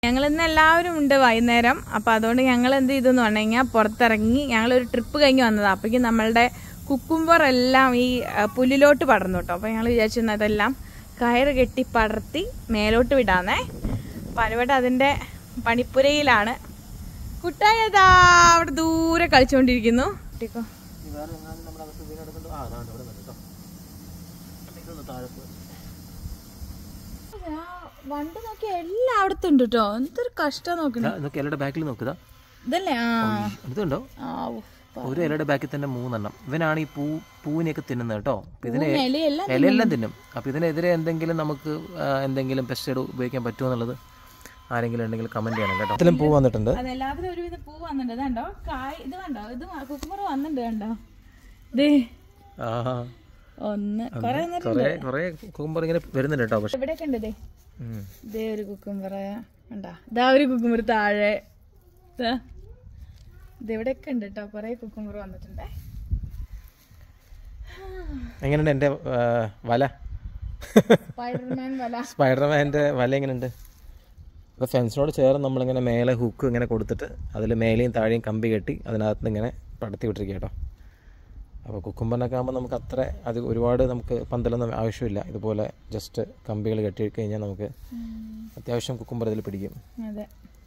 ഞങ്ങൾ ഇന്ന് എല്ലാവരും ഉണ്ട് വൈകുന്നേരം അപ്പോൾ അതുകൊണ്ട് ഞങ്ങൾ എന്ത് ചെയ്തെന്ന് പറഞ്ഞു കഴിഞ്ഞാൽ പുറത്തിറങ്ങി ഞങ്ങളൊരു ട്രിപ്പ് കഴിഞ്ഞ് വന്നതാണ് അപ്പോഴേക്കും നമ്മളുടെ കുക്കുംബർ എല്ലാം ഈ ആ, പുല്ലിലോട്ട് പടർന്നു കേട്ടോ അപ്പോൾ ഞങ്ങൾ വിചാരിച്ചിരുന്നു അതെല്ലാം കയറ് കെട്ടി പടർത്തി മേലോട്ട് വിടാന്നേ അപ്പം അനുവേട്ട അതിൻ്റെ പണിപ്പുരയിലാണ് കുട്ടായതാ അവിടെ ദൂരെ കളിച്ചുകൊണ്ടിരിക്കുന്നു കുട്ടിക്കോ വണ്ട് നോക്കി എല്ലായിടത്തും ഉണ്ട് കേട്ടോ എന്തൊരു കഷ്ടം നോക്കണേ ഇതൊക്കെ ഇലയുടെ ബാക്കിൽ നോക്കുക ഇതല്ലേ ആ ഇതുണ്ടോ ആ, ഉഫ്. ഒരു ഇലയുടെ ബാക്കിൽ തന്നെ മൂന്നെണ്ണം ഇവനാണ് ഈ പൂ പൂവിനെയൊക്കെ തിന്നുന്നത് കേട്ടോ അപ്പൊ ഇതിനെ ഇലയെല്ലാം ഇലയെല്ലാം തിന്നും അപ്പൊ ഇതിനെതിരെ എന്തെങ്കിലും നമുക്ക് ആ, എന്തെങ്കിലും പെസ്റ്റിസൈഡ് ഉപയോഗിക്കാൻ പറ്റുമോ എന്നുള്ളത് ആരെങ്കിലും ഉണ്ടെങ്കിൽ കമന്റ് ചെയ്യണം കേട്ടോ ഇതിലും പൂ വന്നിട്ടുണ്ട് അതെല്ലാത്തിനും ഒരുവിധ പൂ വന്നിട്ടുണ്ട് ഇത് കണ്ടോ കായ് ഇത് കണ്ടോ ഇത് കുക്കുമർ വന്നിട്ടുണ്ട് കണ്ടോ ഇത് ആഹാ ഒന്ന് കൊറേ വന്നിട്ട് കൊറേ കൊറേ കുക്കുമ്പർ ഇങ്ങനെ വരുന്നുണ്ട് കേട്ടോ പക്ഷെ ഇവിടെയൊക്കെ ഉണ്ട് ദേ ഉം. ഇതേ ഒരു കുക്കുംബർ ഉണ്ടാ ഇതാ ഒരു കുക്കുംബർ താഴെ ദാ. ഇത് ഇവിടെയൊക്കെ ഉണ്ട് കേട്ടോ കൊറേ കുക്കുംബർ വന്നിട്ടുണ്ട് എങ്ങനെയുണ്ട് എൻ്റെ ആ, വല സ്പൈഡർമാൻ വല സ്പൈഡർമാൻ്റെ വല എങ്ങനെയുണ്ട് അപ്പോൾ ഫെൻസിനോട് ചേർന്ന് നമ്മളിങ്ങനെ മേലെ ഹുക്ക് ഇങ്ങനെ കൊടുത്തിട്ട് അതിൽ മേലെയും താഴെയും കമ്പി കെട്ടി അതിനകത്ത് നിന്ന് ഇങ്ങനെ പടത്തി വിട്ടിരിക്കുക കേട്ടോ അപ്പോൾ കുക്കുംബറിനൊക്കെ ആകുമ്പോൾ നമുക്ക് അത്ര അത് ഒരുപാട് നമുക്ക് പന്തലൊന്നും ആവശ്യമില്ല ഇതുപോലെ ജസ്റ്റ് കമ്പികൾ കെട്ടി കഴിഞ്ഞാൽ നമുക്ക് അത്യാവശ്യം കുക്കുംബർ ഇതിൽ പിടിക്കും അതെ